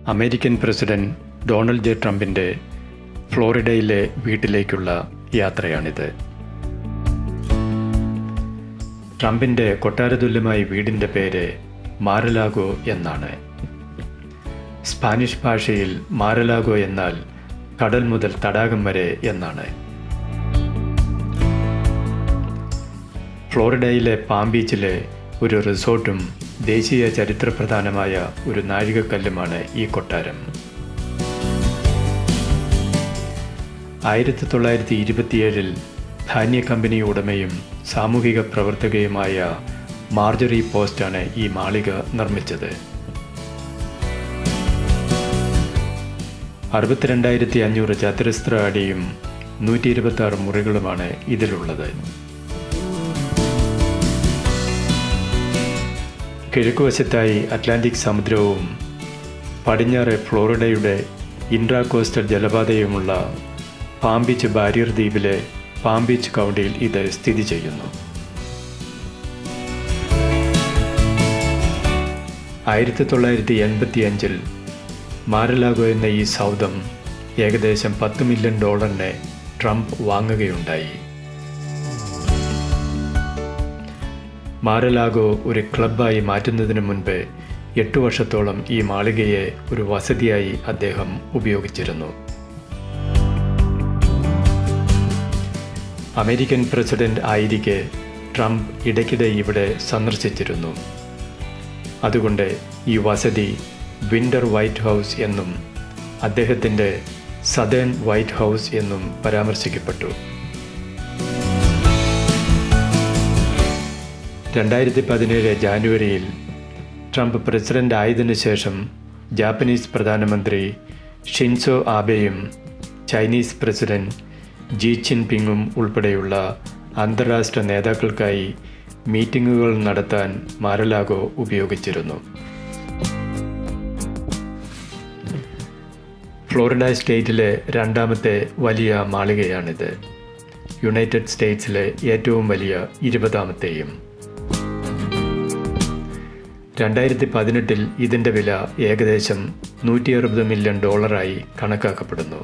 American president Donald J ട്രംപിൻ്റെ ഫ്ലോറിഡയിലെ വീട്ടിലേക്കുള്ള യാത്രയാണിത് ട്രംപിൻ്റെ കൊട്ടാരതുല്യമായ വീടിൻ്റെ പേര് മാരലാഗോ എന്നാണ് സ്പാനിഷ് ഭാഷയിൽ മാരലാഗോ എന്നാൽ കടൽ മുതൽ തടാകം വരെ എന്നാണ് ഫ്ലോറിഡയിലെ പാം ബീച്ചിലെ ഒരു റിസോർട്ടും ദേശീയ ചരിത്രപ്രധാനമായ ഒരു നാഴികക്കല്ലുമാണ് ഈ കൊട്ടാരം ആയിരത്തി തൊള്ളായിരത്തി ഇരുപത്തിയേഴിൽ ധാന്യ കമ്പനി ഉടമയും സാമൂഹിക പ്രവർത്തകയുമായ മാർജറി പോസ്റ്റാണ് ഈ മാളിക നിർമ്മിച്ചത് അറുപത്തിരണ്ടായിരത്തി അഞ്ഞൂറ് ചതുരശ്ര അടിയും നൂറ്റി ഇരുപത്തി ആറ് മുറികളുമാണ് ഇതിലുള്ളത് കിഴക്കുവശത്തായി അറ്റ്ലാന്റിക് സമുദ്രവും പടിഞ്ഞാറ് ഫ്ലോറിഡയുടെ ഇൻട്രാകോസ്റ്റൽ ജലപാതയുമുള്ള പാം ബീച്ച് ബാരിയർ ദ്വീപിലെ പാം ബീച്ച് കൗണ്ടിയിൽ ഇത് സ്ഥിതി ചെയ്യുന്നു ആയിരത്തി തൊള്ളായിരത്തി എൺപത്തി അഞ്ചിൽ മാരലാഗോ എന്ന ഈ സൗദം ഏകദേശം പത്ത് മില്യൺ ഡോളറിന് ട്രംപ് വാങ്ങുകയുണ്ടായി മാരലാഗോ ഒരു ക്ലബ്ബായി മാറ്റുന്നതിന് മുൻപ് എട്ട് വർഷത്തോളം ഈ മാളികയെ ഒരു വസതിയായി അദ്ദേഹം ഉപയോഗിച്ചിരുന്നു അമേരിക്കൻ പ്രസിഡന്റ് ആയിരിക്കെ ട്രംപ് ഇടയ്ക്കിടെ ഇവിടെ സന്ദർശിച്ചിരുന്നു അതുകൊണ്ട് ഈ വസതി വിന്റർ വൈറ്റ് ഹൗസ് എന്നും അദ്ദേഹത്തിൻ്റെ സദേൺ വൈറ്റ് ഹൗസ് എന്നും പരാമർശിക്കപ്പെട്ടു രണ്ടായിരത്തി പതിനേഴ് ജാനുവരിയിൽ ട്രംപ് പ്രസിഡന്റ് ആയതിനു ശേഷം ജാപ്പനീസ് പ്രധാനമന്ത്രി ഷിൻസോ ആബെയും ചൈനീസ് പ്രസിഡന്റ് ജി ജിൻപിങ്ങും ഉൾപ്പെടെയുള്ള അന്താരാഷ്ട്ര നേതാക്കൾക്കായി മീറ്റിംഗുകൾ നടത്താൻ മാരലാഗോ ഉപയോഗിച്ചിരുന്നു ഫ്ലോറിഡ സ്റ്റേറ്റിലെ രണ്ടാമത്തെ വലിയ മാളികയാണിത് യുണൈറ്റഡ് സ്റ്റേറ്റ്സിലെ ഏറ്റവും വലിയ ഇരുപതാമത്തെയും രണ്ടായിരത്തി പതിനെട്ടിൽ ഇതിൻ്റെ വില ഏകദേശം നൂറ്റി അറുപത് മില്യൺ ഡോളറായി കണക്കാക്കപ്പെടുന്നു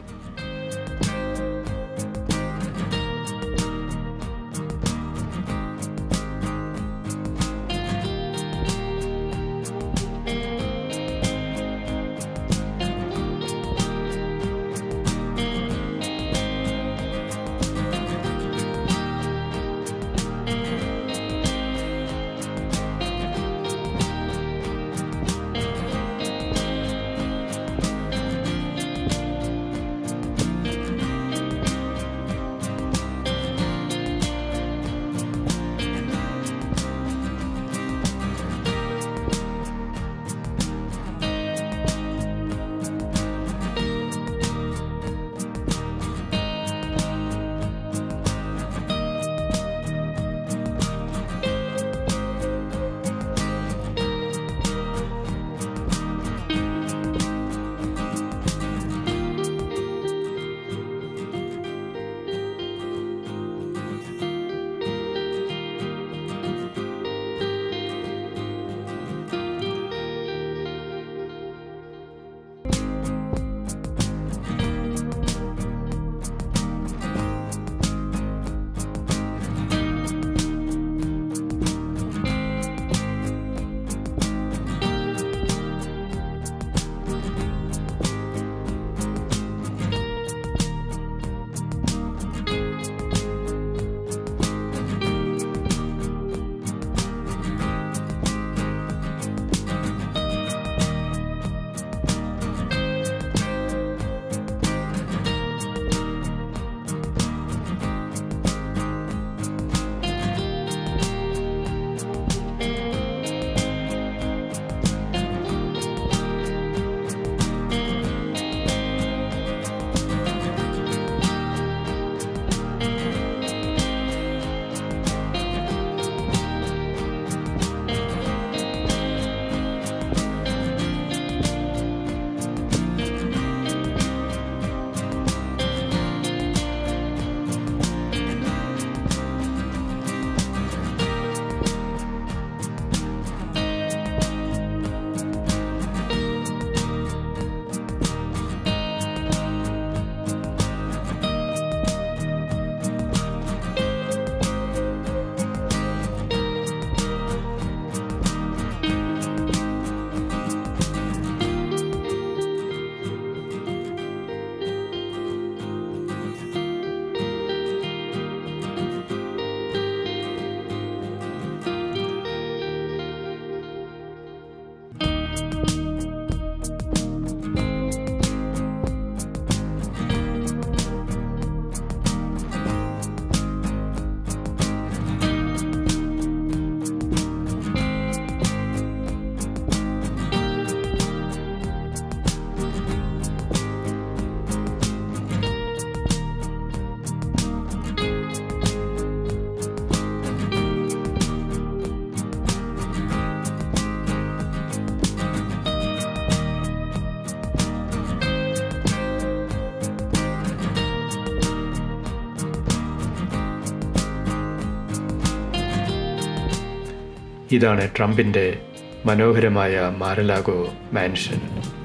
ഇതാണ് ട്രംപിൻ്റെ മനോഹരമായ മാരലാഗോ മാൻഷൻ